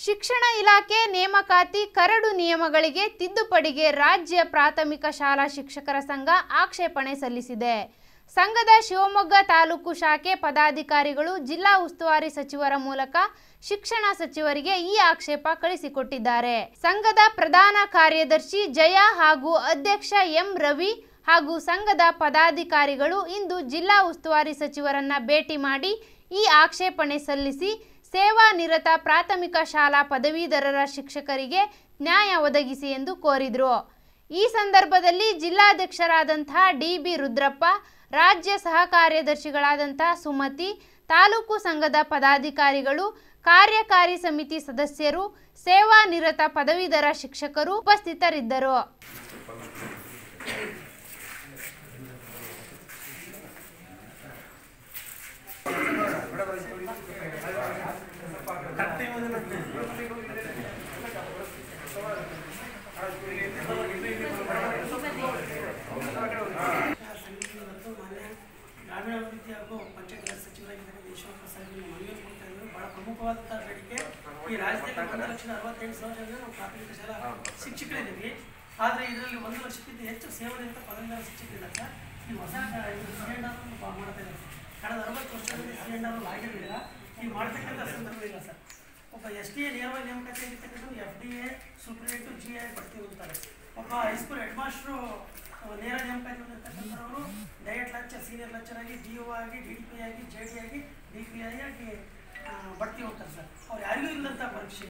ಶಿಕ್ಷಣ ಇಲಾಖೆ ನೇಮಕಾತಿ ಕರಡು ನಿಯಮಗಳಿಗೆ ತಿದ್ದುಪಡಿಗೆ ರಾಜ್ಯ ಪ್ರಾಥಮಿಕ ಶಾಲಾ ಶಿಕ್ಷಕರ ಸಂಘ ಆಕ್ಷೇಪಣೆ ಸಲ್ಲಿಸಿದೆ ಸಂಘದ ಶಿವಮೊಗ್ಗ ತಾಲೂಕು ಶಾಖೆ ಪದಾಧಿಕಾರಿಗಳು ಜಿಲ್ಲಾ ಉಸ್ತುವಾರಿ ಸಚಿವರ ಮೂಲಕ ಶಿಕ್ಷಣ ಸಚಿವರಿಗೆ ಈ ಆಕ್ಷೇಪ ಕಳಿಸಿಕೊಟ್ಟಿದ್ದಾರೆ ಸಂಘದ ಪ್ರಧಾನ ಕಾರ್ಯದರ್ಶಿ ಜಯ ಹಾಗೂ ಅಧ್ಯಕ್ಷ ಎಂ ರವಿ ಹಾಗೂ ಸಂಘದ ಪದಾಧಿಕಾರಿಗಳು ಇಂದು ಜಿಲ್ಲಾ ಉಸ್ತುವಾರಿ ಸಚಿವರನ್ನ ಭೇಟಿ ಮಾಡಿ ಈ ಆಕ್ಷೇಪಣೆ ಸಲ್ಲಿಸಿ ಸೇವಾ ನಿರತ ಪ್ರಾಥಮಿಕ ಶಾಲಾ ಪದವೀಧರರ ಶಿಕ್ಷಕರಿಗೆ ನ್ಯಾಯ ಒದಗಿಸಿ ಎಂದು ಕೋರಿದರು ಈ ಸಂದರ್ಭದಲ್ಲಿ ಜಿಲ್ಲಾಧ್ಯಕ್ಷರಾದಂತಹ ಡಿ ಬಿ ರುದ್ರಪ್ಪ ರಾಜ್ಯ ಸಹ ಕಾರ್ಯದರ್ಶಿಗಳಾದಂತಹ ಸುಮತಿ ತಾಲೂಕು ಸಂಘದ ಪದಾಧಿಕಾರಿಗಳು ಕಾರ್ಯಕಾರಿ ಸಮಿತಿ ಸದಸ್ಯರು ಸೇವಾ ನಿರತ ಪದವೀಧರ ಶಿಕ್ಷಕರು ಉಪಸ್ಥಿತರಿದ್ದರು ಇವತ್ತು ಮಾನ್ಯ ಗ್ರಾಮೀಣಾಭಿವೃದ್ಧಿ ಹಾಗೂ ಪಂಚಾಯತ್ ರಾಜ್ ಸಚಿವರಾಗಿದ್ದಾರೆ ಈಶ್ವರ ಸಾಹೇಬ್ ಮನವಿಯನ್ನು ಕೊಡ್ತಾ ಇದ್ದಾರೆ ಬಹಳ ಪ್ರಮುಖವಾದಂತಹ ಬೇಡಿಕೆ ಈ ರಾಜ್ಯದಲ್ಲಿ ಒಂದು ಲಕ್ಷದ ಅರವತ್ತೆಂಟು ಸಾವಿರ ಜನ ನಾವು ಪ್ರಾಥಮಿಕ ಶಾಲಾ ಶಿಕ್ಷಕರಿದ್ದೀವಿ ಆದರೆ ಇದರಲ್ಲಿ ಒಂದು ಲಕ್ಷಕ್ಕಿಂತ ಹೆಚ್ಚು ಸೇವನೆಯುತ ಪದವೀಧರ ಶಿಕ್ಷಕರಿಲ್ಲ ಸರ್ ಈ ಹೊಸ ಸಿ ಎನ್ ಆರ್ ಮಾಡ್ತಾ ಇದ್ದಾರೆ ಕಳೆದ ಅರವತ್ತು ವರ್ಷದಲ್ಲಿ ಸಿ ಎನ್ ಆರ್ ಆಗಿರಲಿಲ್ಲ ಈ ಮಾಡ್ತಕ್ಕಂಥ ಸಂದರ್ಭ ಇಲ್ಲ ಸರ್ ಒಬ್ಬ ಎಸ್ ಡಿ ಎ ನೇರವಾಗಿ ನೇಮಕಾತಿ ಆಗಿರ್ತಕ್ಕಂಥ ಎಫ್ ಡಿ ಎ ಸೂಪ್ರಿಯೇಟು ಜಿ ಐ ಬಡ್ತಿ ಹೋಗ್ತಾರೆ ಒಬ್ಬ ಹೈಸ್ಕೂಲ್ ಹೆಡ್ ಮಾಸ್ಟ್ರು ನೇರ ನೇಮಕಾತಿ ಹೊಂದಿರ್ತಕ್ಕಂಥವ್ರು ಡಯಟ್ ಲೆಕ್ಚರ್ ಸೀನಿಯರ್ ಲೆಕ್ಚರ್ ಆಗಿ ಡಿ ಒ ಆಗಿ ಡಿ ಡಿ ಪಿ ಆಗಿ ಜೆ ಡಿ ಆಗಿ ಡಿ ಪಿ ಐ ಆಗಿ ಆ, ಬಡ್ತಿ ಹೋಗ್ತಾರೆ ಸರ್ ಅವ್ರು ಯಾರಿಗೂ ಇಲ್ಲಂಥ ಪರೀಕ್ಷೆ